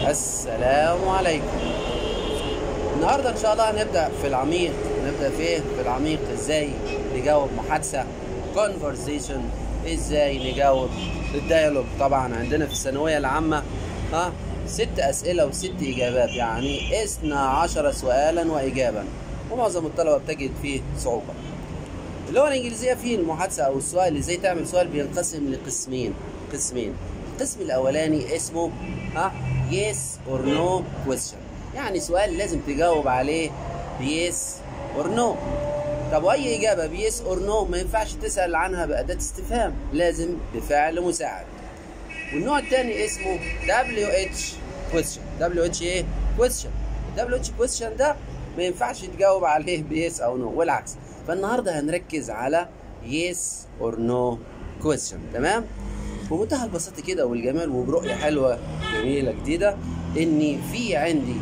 السلام عليكم النهارده ان شاء الله هنبدا في العميق نبدا في ايه في العميق ازاي نجاوب محادثه conversation ازاي نجاوب الديالوج طبعا عندنا في الثانويه العامه ها ست اسئله وست اجابات يعني اثنا عشر سؤالا واجابا ومعظم الطلبه بتجد فيه صعوبه اللغه الانجليزيه فيه المحادثه او السؤال ازاي تعمل سؤال بينقسم لقسمين قسمين القسم الاولاني اسمه ها yes or no question يعني سؤال لازم تجاوب عليه بيس اور نو طب واي اجابه بيس اور نو ما ينفعش تسال عنها باداه استفهام لازم بفعل مساعد والنوع الثاني اسمه WH question WH ايه question WH question ده ما ينفعش تجاوب عليه بيس او نو والعكس فالنهارده هنركز على yes or no question تمام بمنتهى البساطه كده والجمال وبرؤيه حلوه جميله جديده ان في عندي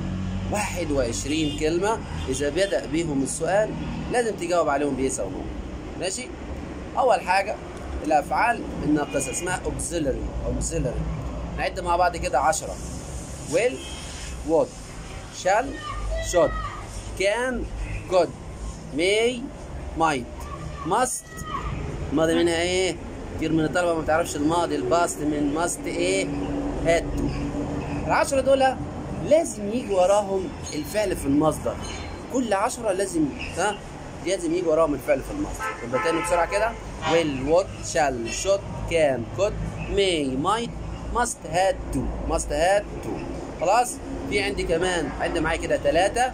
21 كلمه اذا بدا بيهم السؤال لازم تجاوب عليهم بيس او نو ماشي اول حاجه الافعال الناقصه اسمها auxiliary auxiliary نعد مع بعض كده 10 will would shall should can could may might must الماضي منها ايه كتير من الطلبه ما بتعرفش الماضي الباست من must ايه had to العشرة دول لازم يجي وراهم الفعل في المصدر كل عشرة لازم ها لازم يجي وراهم الفعل في المصدر يبقى تاني بسرعة كده will would shall should can could may might must had to must had to خلاص في عندي كمان عندي معايا كده ثلاثة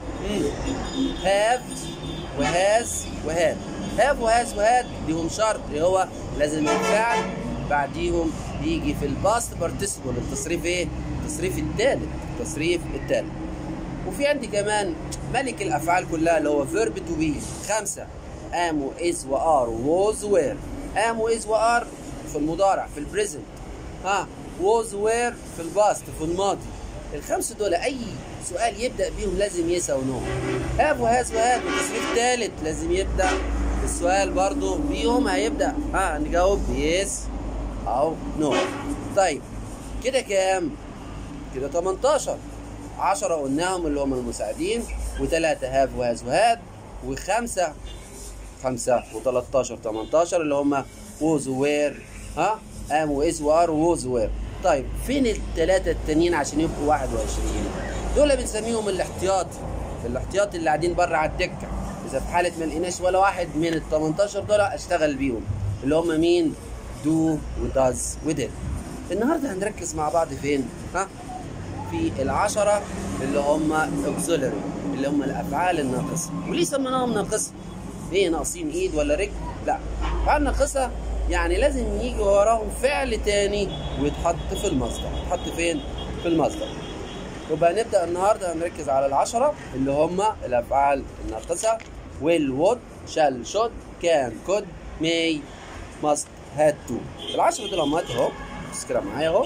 have وهاز وهاد have وهاز وهاد ليهم شرط اللي هو لازم الفعل بعديهم يجي في الباست بارتيسيبل التصريف ايه؟ التصريف الثالث التصريف الثالث وفي عندي كمان ملك الافعال كلها اللي هو فيرب تو بي خمسه ام واز وار ووز وير ام واز وار في المضارع في البريزنت ها ووز وير في الباست في الماضي الخمسه دول اي سؤال يبدا بيهم لازم يس او نو هاف وهاز وهاد والتصريف الثالث لازم يبدا السؤال برضو بيهم هيبدا ها نجاوب بيس او نو طيب كده كام كده 18 10 قلناهم اللي هم المساعدين وثلاثة هاف وهاز وهاد وخمسة خمسة و13 18 اللي هم ووز وير ها ام واز وار ووز وير طيب فين الثلاثة التانيين عشان يبقوا 21 دول بنسميهم الاحتياطي الاحتياطي اللي قاعدين بره على الدكة إذا في حالة ما لقيناش ولا واحد من ال 18 دول أشتغل بيهم اللي هم مين؟ دو وداز وديل النهارده هنركز مع بعض فين؟ ها؟ في العشرة اللي هم auxiliary اللي هم الأفعال الناقصة وليه سميناهم ناقصة؟ إيه ناقصين إيد ولا رجل؟ لا أفعال ناقصة يعني لازم يجي وراهم فعل تاني ويتحط في المصدر يتحط فين؟ في المصدر يبقى نبدأ النهارده هنركز على العشرة اللي هم الأفعال الناقصة will would shall should can could may must had to العشرة دول هم اهو بس كده معايا اهو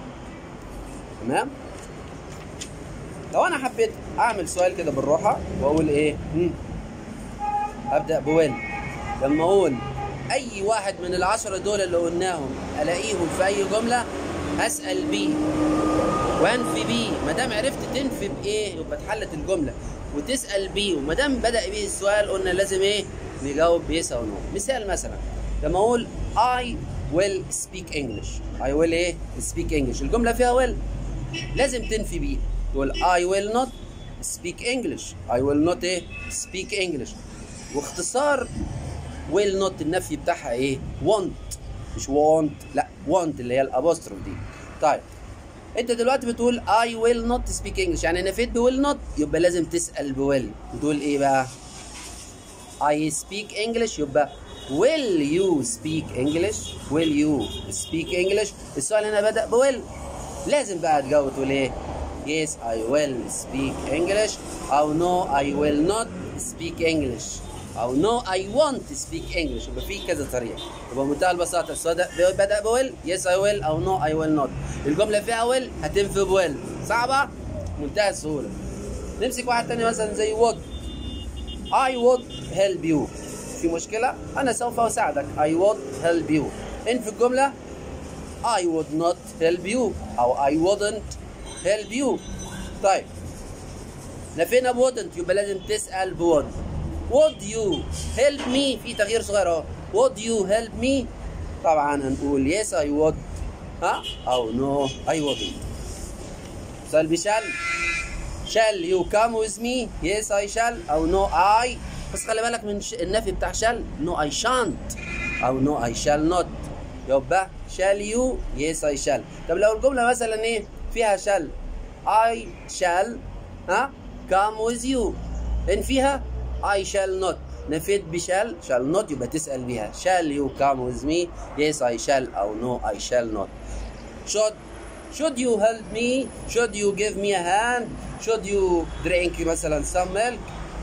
تمام لو انا حبيت اعمل سؤال كده بالراحه واقول ايه مم. ابدا بوين لما اقول اي واحد من العشرة دول اللي قلناهم الاقيهم في اي جمله اسال بيه وانفي بيه ما دام عرفت تنفي بايه يبقى اتحلت الجمله وتسال بيه وما دام بدا بيه السؤال قلنا لازم ايه نجاوب بيس او نو مثال مثلا لما اقول I will speak English I will ايه speak English الجمله فيها will لازم تنفي بيه تقول I will not speak English I will not ايه speak English واختصار will not النفي بتاعها ايه want مش want لا want اللي هي الابوستروف دي طيب انت دلوقتي بتقول I will not speak English يعني نفيت ب will not يبقى لازم تسأل ب will بتقول ايه بقى I speak English يبقى will you speak English will you speak English السؤال هنا بدأ ب will لازم بقى تجاوب تقول ايه yes I will speak English أو no I will not speak English أو no I want to speak English يبقى في كذا طريقة يبقى بمنتهى البساطة السؤال ده بدأ ب will yes I will أو no I will not الجملة فيها will هتنفي ب will صعبة منتهى السهولة نمسك واحد تاني مثلا زي would I would help you في مشكلة أنا سوف أساعدك I would help you إن في الجملة I would not help you أو I wouldn't help you طيب نفينا wouldn't يبقى لازم تسأل بwould would you help me في تغيير صغير اهو would you help me طبعا هنقول yes I would ها او no I wouldn't سؤال بشال shall you come with me yes I shall او no I بس خلي بالك من ش... النفي بتاع shall no I shan't او no I shall not يبقى shall you yes I shall طب لو الجملة مثلا ايه فيها shall I shall ها come with you ان فيها I shall not نفيت بشال shall not يبقى تسأل بيها shall you come with me yes I shall أو no I shall not should should you help me should you give me a hand should you drink مثلا some milk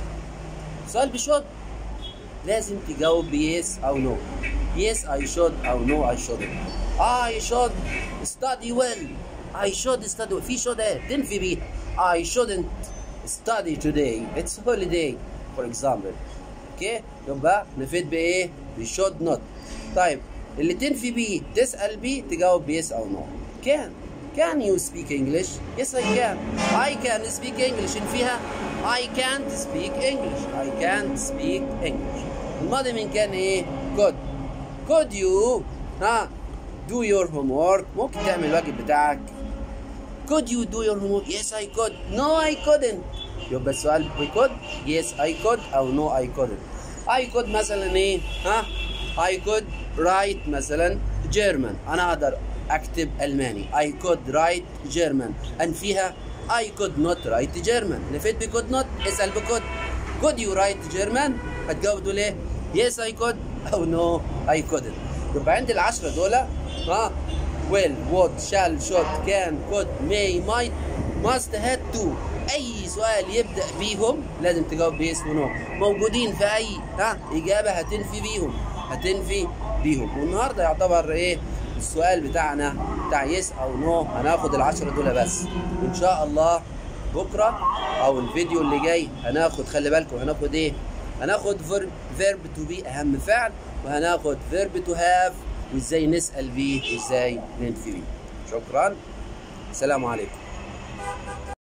سؤال بشود لازم تجاوب بيس أو no yes I should أو no I shouldn't I should study well I should study في should ايه تنفي بيه I shouldn't study today it's holiday for example اوكي يبقى نفيد بايه ب should not طيب اللي تنفي بيه تسأل بيه تجاوب بيس او نو can can you speak English yes I can I can speak English إن فيها I can't speak English I can't speak English الماضي من كان ايه could could you ها do your homework ممكن تعمل الواجب بتاعك could you do your homework yes I could no I couldn't يبقى السؤال we could yes I could او no I couldn't I could مثلا ايه ها I could write مثلا German انا اقدر اكتب الماني I could write German ان فيها I could not write German نفيت ب could not اسال ب could could you write German هتجاوب تقول ايه yes I could او no I couldn't يبقى عندي العشرة دول ها will would shall should can could may might must had to اي سؤال يبدا بيهم لازم تجاوب بيس ونو موجودين في اي ها اجابه هتنفي بيهم هتنفي بيهم والنهارده يعتبر ايه السؤال بتاعنا بتاع يس او نو هناخد العشرة دول بس وان شاء الله بكره او الفيديو اللي جاي هناخد خلي بالكم هناخد ايه هناخد فيرب فيرب تو بي اهم فعل وهناخد فيرب تو هاف وازاي نسال بيه وازاي ننفي بيه شكرا السلام عليكم